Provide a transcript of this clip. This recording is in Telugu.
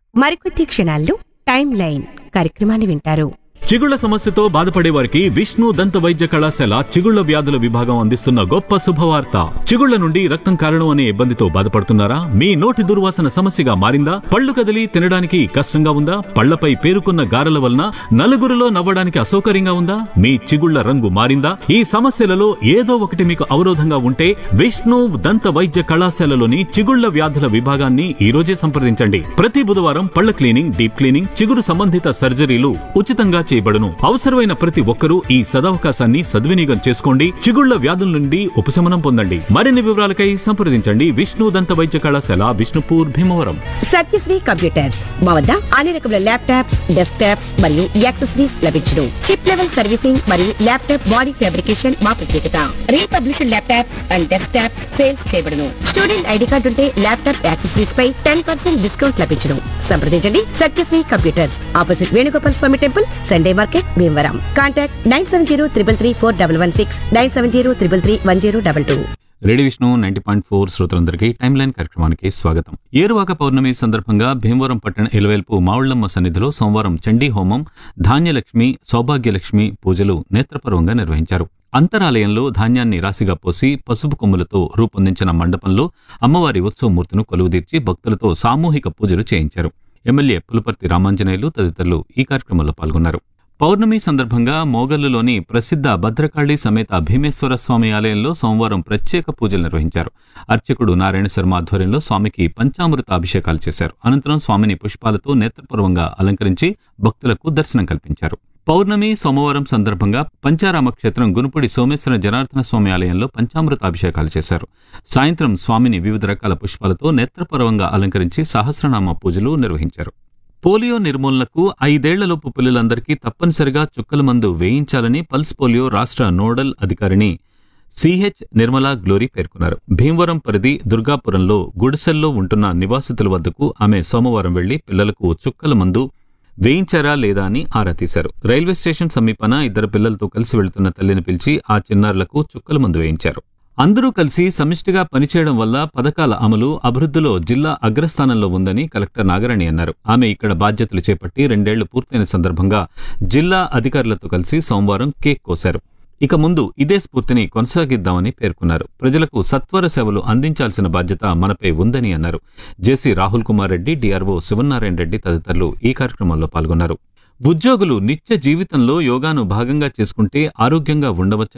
మరికొద్ది క్షణాల్లో టైం లైన్ కార్యక్రమాన్ని వింటారు చిగుళ్ల సమస్యతో బాధపడే వారికి విష్ణు దంత వైద్య కళాశాల చిగుళ్ల వ్యాధుల విభాగం అందిస్తున్న గొప్ప శుభవార్త చిగుళ్ల నుండి రక్తం కారణం అనే ఇబ్బందితో బాధపడుతున్నారా మీ నోటి దుర్వాసన సమస్యగా మారిందా పళ్ళు కదిలి తినడానికి కష్టంగా ఉందా పళ్లపై పేరుకున్న గారెల వలన నలుగురిలో నవ్వడానికి అసౌకర్యంగా ఉందా మీ చిగుళ్ల రంగు మారిందా ఈ సమస్యలలో ఏదో ఒకటి మీకు అవరోధంగా ఉంటే విష్ణు దంత వైద్య కళాశాలలోని చిగుళ్ల వ్యాధుల విభాగాన్ని ఈ రోజే సంప్రదించండి ప్రతి బుధవారం పళ్ల క్లీనింగ్ డీప్ క్లీనింగ్ చిగురు సంబంధిత సర్జరీలు ఉచితంగా చేయబడును అవసరమైన ప్రతి ఒక్కరూ ఈ సదవకాశాన్ని సద్వినియోగం చేసుకోండి చిగుళ్ల వ్యాధుల నుండి ఉపశమనం పొందండి మరిన్ని వివరాలకై సంప్రదించండి విష్ణు దంత వైద్య కళాశాల విష్ణుపూర్ భీమవరం సత్యశ్రీ కంప్యూటర్స్ మా వద్ద అన్ని రకముల ల్యాప్టాప్స్ డెస్క్ టాప్స్ మరియు యాక్సెసరీస్ లభించును చిప్ లెవెల్ సర్వీసింగ్ మరియు ల్యాప్టాప్ బాడీ ఫ్యాబ్రికేషన్ మా ప్రత్యేకత republished laptops and desktops sales చేయబడును స్టూడెంట్ ఐడి కార్డు ఉంటే ల్యాప్టాప్ యాక్సెసరీస్ పై టెన్ పర్సెంట్ డిస్కౌంట్ లభించును సంప్రదించండి Satyasri computers opposite Venugopal Swamy temple Sunday market Bhimavaram contact nine seven zero triple three four double one six nine seven zero triple three one zero double two radio Vishnu ninety point four శ్రోతలందరికీ టైమ్ లైన్ కార్యక్రమానికి స్వాగతం ఏరువాక పౌర్ణమి సందర్భంగా భీమవరం పట్టణ ఇలవేల్పు మావుళ్లమ్మ సన్నిధిలో సోమవారం చండీ హోమం ధాన్యలక్ష్మి సౌభాగ్యలక్ష్మి పూజలు నేత్రపర్వంగా నిర్వహించారు అంతరాలయంలో ధాన్యాన్ని రాశిగా పోసి పసుపు కొమ్ములతో రూపొందించిన మండపంలో అమ్మవారి ఉత్సవమూర్తిను కొలువుదీర్చి భక్తులతో సామూహిక పూజలు చేయించారు ఎమ్మెల్యే పులపర్తి రామాంజనేయులు తదితరులు ఈ కార్యక్రమంలో పాల్గొన్నారు పౌర్ణమి సందర్భంగా మోగల్లులోని ప్రసిద్ధ భద్రకాళి సమేత భీమేశ్వర స్వామి ఆలయంలో సోమవారం ప్రత్యేక పూజలు నిర్వహించారు అర్చకుడు నారాయణ శర్మ ఆధ్వర్యంలో స్వామికి పంచామృత అభిషేకాలు చేశారు అనంతరం స్వామిని పుష్పాలతో నేత్రపూర్వంగా అలంకరించి భక్తులకు దర్శనం కల్పించారు పౌర్ణమి సోమవారం సందర్భంగా పంచారామ క్షేత్రం గునుపుడి సోమేశ్వర జనార్దన స్వామి ఆలయంలో పంచామృత అభిషేకాలు చేశారు సాయంత్రం స్వామిని వివిధ రకాల పుష్పాలతో నేత్రపర్వంగా అలంకరించి సహస్రనామ పూజలు నిర్వహించారు పోలియో నిర్మూలనకు ఐదేళ్లలోపు పిల్లలందరికీ తప్పనిసరిగా చుక్కల మందు వేయించాలని పల్స్ పోలియో రాష్ట్ర నోడల్ అధికారిని సిహెచ్ నిర్మలా గ్లోరీ పేర్కొన్నారు భీమవరం పరిధి దుర్గాపురంలో గుడిసెల్లో ఉంటున్న నివాసితుల వద్దకు ఆమె సోమవారం వెళ్లి పిల్లలకు చుక్కల మందు వేయించారా లేదా అని ఆరా తీశారు రైల్వే స్టేషన్ సమీపన ఇద్దరు పిల్లలతో కలిసి వెళ్తున్న తల్లిని పిలిచి ఆ చిన్నారులకు చుక్కల మందు వేయించారు అందరూ కలిసి సమిష్టిగా పనిచేయడం వల్ల పథకాల అమలు అభివృద్ధిలో జిల్లా అగ్రస్థానంలో ఉందని కలెక్టర్ నాగరాణి అన్నారు ఆమె ఇక్కడ బాధ్యతలు చేపట్టి రెండేళ్లు పూర్తయిన సందర్భంగా జిల్లా అధికారులతో కలిసి సోమవారం కేక్ కోశారు ఇక ముందు ఇదే స్ఫూర్తిని కొనసాగిద్దామని పేర్కొన్నారు ప్రజలకు సత్వర సేవలు అందించాల్సిన బాధ్యత మనపై ఉందని అన్నారు జేసీ రాహుల్ కుమార్ రెడ్డి డిఆర్ఓ శివనారాయణ రెడ్డి తదితరులు ఈ కార్యక్రమంలో పాల్గొన్నారు ఉద్యోగులు నిత్య జీవితంలో యోగాను భాగంగా చేసుకుంటే ఆరోగ్యంగా ఉండవచ్చని